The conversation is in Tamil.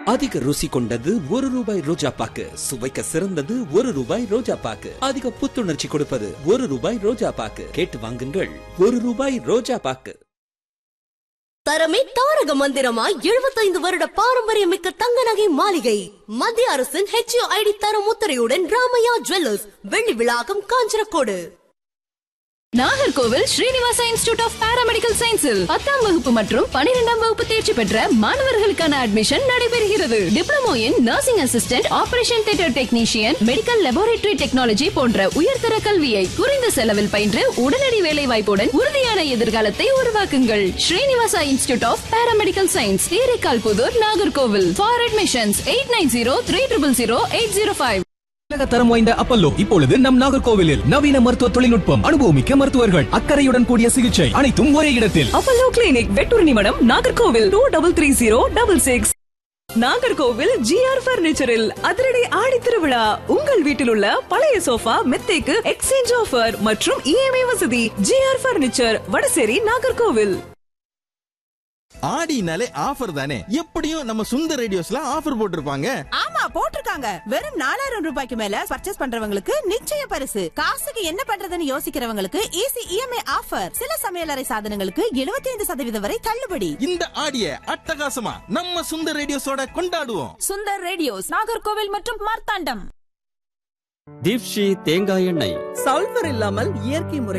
அதிக ருசி கொண்டது ஒரு ரூபாய் ரோஜா பாக்கு சுவைக்க சிறந்தது ஒரு ரூபாய் ரோஜா பாக்கு அதிக புத்துணர்ச்சி கொடுப்பது ஒரு ரூபாய் ரோஜா பாக்கு கேட்டு வாங்குங்கள் ஒரு ரூபாய் ரோஜா பாக்கு தரமே தாரக மந்திரமாய் எழுபத்தைந்து வருட பாரம்பரியமிக்க தங்க நகை மாளிகை மத்திய அரசின் ஹெச்ஓ ஐடி தரம் முத்திரையுடன் ராமையா ஜுவல்லர்ஸ் வெள்ளி விழாக்கம் Kanchanakodu Nagercoil Srinivasa institute of paramedical சயின்ஸில் பத்தாம் வகுப்பு மற்றும் பனிரெண்டாம் வகுப்பு தேர்ச்சி பெற்ற மாணவர்களுக்கான அட்மிஷன் நடைபெறுகிறது diploma in nursing assistant operation theatre technician medical laboratory technology போன்ற உயர்தர கல்வியை குறைந்த செலவில் பயின்று உடனடி வேலை வாய்ப்புடன் உறுதியான எதிர்காலத்தை உருவாக்குங்கள் Srinivasa institute of paramedical science Theraikal Pudur Nagercoil for admissions eight nine zero three triple zero eight zero five உலக தரம் வாய்ந்த அப்பல்லோ இப்பொழுது நம் நாகர்கோவிலில் நவீன மருத்துவ தொழில்நுட்பம் அனுபவமிக்க மருத்துவர்கள் அக்கறையுடன் கூடிய சிகிச்சை அனைத்தும் ஒரே இடத்தில் Apollo clinic Vettur Nimadam Nagercoil two double three zero double six Nagercoil GR பர்னிச்சரில் அதிரடி ஆடி திருவிழா உங்கள் வீட்டில் உள்ள பழைய சோஃபா மெத்தைக்கு எக்ஸ்சேஞ்ச் ஆஃபர் மற்றும் இஎம்ஐ வசதி ஜிஆர் பர்னிச்சர் வடசேரி நாகர்கோவில் ஆடினாலே ஆஃபர் தானே எப்படியும் நம்ம சுந்தர் ரேடியோஸ்ல ஆஃபர் போட்டிருப்பாங்க ஆமா போட்டிருக்காங்க வெறும் நாலாயிரம் ரூபாய்க்கு மேல பர்ச்சேஸ் பண்றவங்களுக்கு நிச்சய பரிசு காசுக்கு என்ன பண்றதுன்னு யோசிக்கிறவங்களுக்கு ஈஸி இஎம்ஐ ஆஃபர் சில சமையலறை சாதனங்களுக்கு 75% சதவீதம் வரை தள்ளுபடி இந்த ஆடிய அட்டகாசமா நம்ம சுந்தர் ரேடியோஸோட கொண்டாடுவோம் சுந்தர் ரேடியோஸ் நாகர்கோவில் மற்றும் மார்த்தாண்டம் தீப்ஷி தேங்காய் எண்ணெய் சல்பர் இல்லாமல் இயற்கை முறை